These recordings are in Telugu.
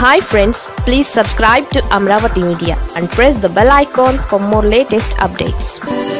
hi friends please subscribe to Amaravati media and press the bell icon for more latest updates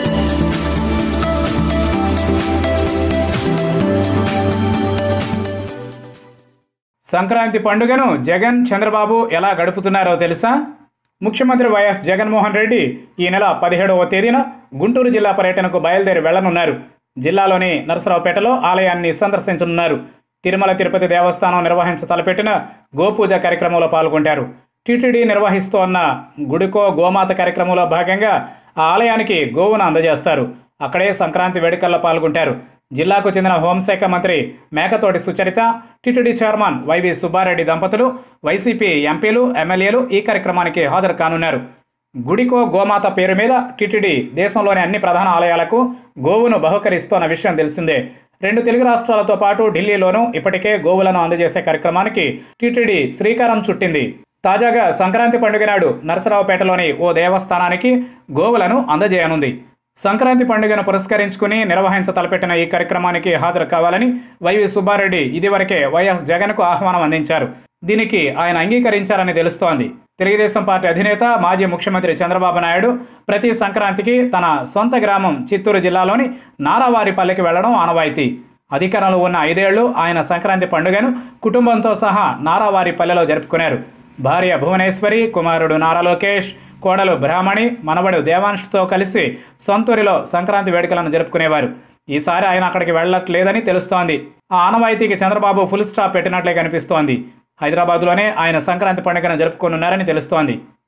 Sankranti పండుగను జగన్ చంద్రబాబు ఎలా గడుపుతున్నారో తెలుసా ముఖ్యమంత్రి వైఎస్ జగన్మోహన్ రెడ్డి ఈ నెల పదిహేడవ తేదీన గుంటూరు జిల్లా పర్యటనకు బయలుదేరి వెళ్లనున్నారు జిల్లాలోని నరసరావుపేటలో ఆలయాన్ని సందర్శించనున్నారు తిరుమల తిరుపతి దేవస్థానం నిర్వహించ తలపెట్టిన గోపూజ కార్యక్రమంలో పాల్గొంటారు టీటీడీ నిర్వహిస్తోన్న గుడికో గోమాత కార్యక్రమంలో భాగంగా ఆ ఆలయానికి గోవును అందజేస్తారు అక్కడే సంక్రాంతి వేడుకల్లో పాల్గొంటారు జిల్లాకు చెందిన హోంశాఖ మంత్రి Mekathoti Sucharitha TTD chairman YV Subbareddy దంపతులు వైసీపీ ఎంపీలు ఎమ్మెల్యేలు ఈ కార్యక్రమానికి హాజరు కానున్నారు గుడికో గోమాత పేరు మీద టీటీడీ దేశంలోని అన్ని ప్రధాన ఆలయాలకు గోవును బహుకరిస్తోన్న విషయం తెలిసిందే రెండు తెలుగు రాష్ట్రాలతో పాటు ఢిల్లీలోనూ ఇప్పటికే గోవులను అందజేసే కార్యక్రమానికి టీటీడీ శ్రీకారం చుట్టింది తాజాగా సంక్రాంతి పండుగ నాడు నరసరావుపేటలోని ఓ దేవస్థానానికి గోవులను అందజేయనుంది సంక్రాంతి పండుగను పురస్కరించుకుని నిర్వహించ తలపెట్టిన ఈ కార్యక్రమానికి హాజరు కావాలని వైవి సుబ్బారెడ్డి ఇదివరకే వైఎస్ జగన్కు ఆహ్వానం అందించారు దీనికి ఆయన అంగీకరించారని తెలుస్తోంది తెలుగుదేశం పార్టీ అధినేత మాజీ ముఖ్యమంత్రి చంద్రబాబు నాయుడు ప్రతి సంక్రాంతికి తన సొంత గ్రామం చిత్తూరు జిల్లాలోని నారావారిపల్లికి వెళ్లడం ఆనవాయితీ అధికారంలో ఉన్న ఐదేళ్లు ఆయన సంక్రాంతి పండుగను కుటుంబంతో సహా నారావారిపల్లెలో జరుపుకున్నారు భార్య భువనేశ్వరి కుమారుడు నారా లోకేష్ కోడలు బ్రాహ్మణి మనవడు దేవాంష్తో కలిసి సొంతూరిలో సంక్రాంతి వేడుకలను జరుపుకునేవారు ఈసారి ఆయన అక్కడికి వెళ్ళట్లేదని తెలుస్తోంది ఆ ఆనవాయితీకి చంద్రబాబు ఫుల్ స్టాప్ పెట్టినట్లే కనిపిస్తోంది హైదరాబాద్లోనే ఆయన సంక్రాంతి పండుగను జరుపుకోనున్నారని తెలుస్తోంది